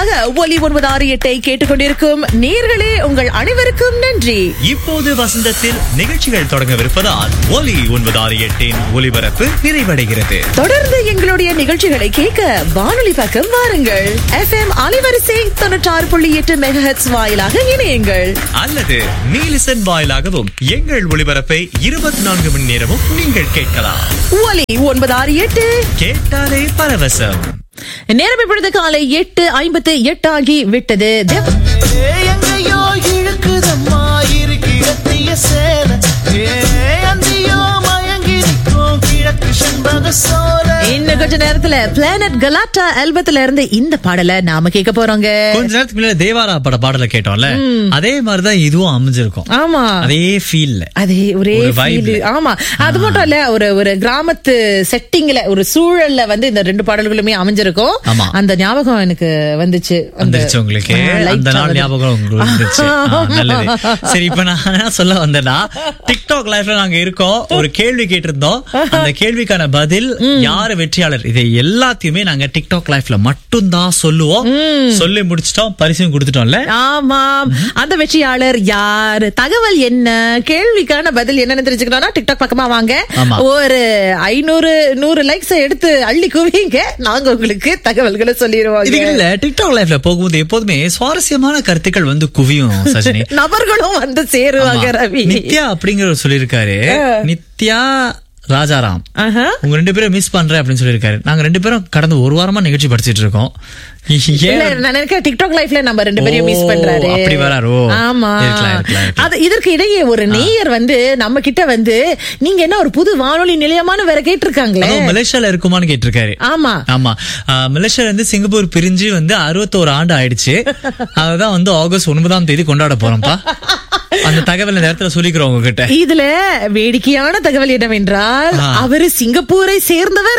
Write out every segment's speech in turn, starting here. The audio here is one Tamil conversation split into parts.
வழியாக ஒலி ஒன்பது ஆறு எட்டை கேட்டுக்கொண்டிருக்கும் நேர்களே உங்கள் அனைவருக்கும் நன்றி இப்போது வசந்தத்தில் நிகழ்ச்சிகள் தொடங்கவிருப்பதால் ஒலி ஒன்பது ஆறு எட்டின் ஒலிபரப்பு நிறைவடைகிறது தொடர்ந்து எங்களுடைய நிகழ்ச்சிகளை கேட்க வானொலி பக்கம் வாருங்கள் எஃப்எம் அலைவரிசை தொண்ணூற்றாறு புள்ளி எட்டு மெகஹெட்ஸ் வாயிலாக இணையுங்கள் அல்லது நீலிசன் வாயிலாகவும் எங்கள் ஒளிபரப்பை இருபத்தி நான்கு மணி நேரமும் நீங்கள் கேட்கலாம் ஒலி ஒன்பது ஆறு எட்டு கேட்டாலே பரவசம் நேரம் இப்பொழுது காலை எட்டு ஐம்பத்து எட்டு ஆகி விட்டது தேவ- எங்கேயோ இழுக்குதம்மா இருக்கிறத்திய சேல ஏ அந்தியோ மயங்கி நிற்கும் கிழக்கு செண்பக சோல இன்னும் கொஞ்ச நேரத்துல பிளானட் கலாட்டா ஆல்பத்துல இருந்து இந்த பாடலை நாம கேட்க போறோங்க கொஞ்ச நேரத்துக்கு முன்னாடி தேவாரா பட பாடல கேட்டோம்ல அதே மாதிரிதான் இதுவும் அமைஞ்சிருக்கும் ஆமா அதே ஃபீல்ல அதே ஒரே ஒரு vibe feel. ல. ஆமா அது மட்டும் இல்ல ஒரு ஒரு கிராமத்து செட்டிங்ல ஒரு சூழல்ல வந்து இந்த ரெண்டு பாடல்களுமே அமைஞ்சிருக்கும் ஆமா. அந்த ஞாபகம் எனக்கு வந்துச்சு அந்த- வந்துருச்சு உங்களுக்கு ஆ, light அந்த ஆ நாள் வந்து- ஞாபகம் உங்களுக்கு வந்துருச்சு ஆ, நல்லது சரி இப்ப நான் என்ன சொல்ல வந்தேன்னா டிக்டாக் லைஃப்ல நாங்க இருக்கோம் ஒரு கேள்வி கேட்டிருந்தோம் அந்த கேள்விக்கான பதில் யாரு வெற்றியாளர் இதை எல்லாத்தையுமே நாங்க டிக்டாக் லைஃப்ல மட்டும்தான் சொல்லுவோம் சொல்லி முடிச்சிட்டோம் பரிசும் கொடுத்துட்டோம்ல ஆமாம் அந்த வெற்றியாளர் யார் தகவல் என்ன கேள்விக்கான பதில் என்னன்னு தெரிஞ்சுக்கணும்னா டிக்டாக் பக்கமா வாங்க ஆமா. ஒரு ஐநூறு நூறு லைக்ஸ் எடுத்து அள்ளி குவிங்க நாங்க உங்களுக்கு தகவல்களை இது சொல்லிடுவோம் இல்ல டிக்டாக் லைஃப்ல போகும்போது எப்போதுமே சுவாரஸ்யமான கருத்துக்கள் வந்து குவியும் சஜினி நபர்களும் வந்து சேருவாங்க ஆமா. ரவி நித்யா அப்படிங்கிற சொல்லிருக்காரு நித்யா ராஜாராம் ஆஹா. உங்க ரெண்டு பேரும் மிஸ் பண்றேன் அப்படின்னு சொல்லிருக்காரு நாங்க ரெண்டு பேரும் கடந்த ஒரு வாரமா நிகழ்ச்சி படிச்சிட்டு இருக்கோம் இல்ல ஏன் நான் நினைக்கிறேன் டிக்டாக் லைஃப்ல நம்ம ரெண்டு பேரையும் ஓ, மிஸ் பண்றாரு அப்படி வராரோ? ஆமா இருக்கலாம், இருக்கலாம், இருக்கலாம். அது இதற்கு இடையே ஒரு நேயர் வந்து நம்ம கிட்ட வந்து நீங்க என்ன ஒரு புது வானொலி நிலையமான வேற கேட்டிருக்காங்களே அதுவும் மலேசியால இருக்குமான்னு கேட்டிருக்காரு ஆமா ஆமா ஆஹ், மலேசியால இருந்து சிங்கப்பூர் பிரிஞ்சு வந்து அறுபத்தோரு ஆண்டு ஆயிடுச்சு அதுதான் வந்து ஆகஸ்ட் ஒன்பதாம் தேதி கொண்டாட போறோம்ப்பா அந்த தகவல் இந்த நேரத்துல சொல்லிக்கிறோம் உங்ககிட்ட இதுல வேடிக்கையான தகவல் என்னவென்றால் ஆ. அவரு சிங்கப்பூரை சேர்ந்தவர்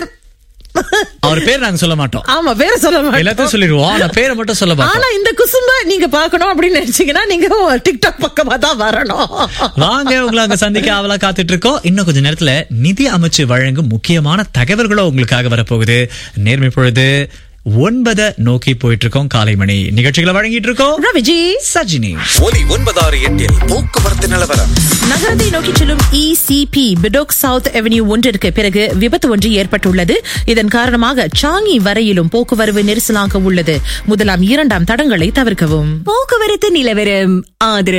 அவர் பேர் நாங்க சொல்ல மாட்டோம் ஆமா பேரை சொல்ல மாட்டோம் எல்லாத்தையும் சொல்லிடுவோம் ஆனா பேரை மட்டும் சொல்ல மாட்டோம் ஆனா இந்த குசும்ப நீங்க பார்க்கணும் அப்படின்னு நினைச்சீங்கன்னா நீங்க டிக்டாக் பக்கமா தான் வரணும் வாங்க உங்களை அங்க சந்திக்க ஆவலா காத்துட்டு இருக்கோம் இன்னும் கொஞ்ச நேரத்துல நிதி அமைச்சு வழங்கும் முக்கியமான தகவல்களும் உங்களுக்காக வரப்போகுது நேர்மை பொழுது ஒன்பத நோக்கி போயிட்டு இருக்கோம் காலை மணி நிகழ்ச்சிகளை வழங்கிட்டு இருக்கோம் ரவிஜி சஜினி ஒலி ஒன்பதாறு எட்டில் போக்குவரத்து நிலவரம் நகரத்தை நோக்கி செல்லும் இசிபி பிடோக் சவுத் அவென்யூ ஒன்றிற்கு பிறகு விபத்து ஒன்று ஏற்பட்டுள்ளது இதன் காரணமாக சாங்கி வரையிலும் போக்குவரவு நெரிசலாக உள்ளது முதலாம் இரண்டாம் தடங்களை தவிர்க்கவும் போக்குவரத்து நிலவரம் ஆதரவு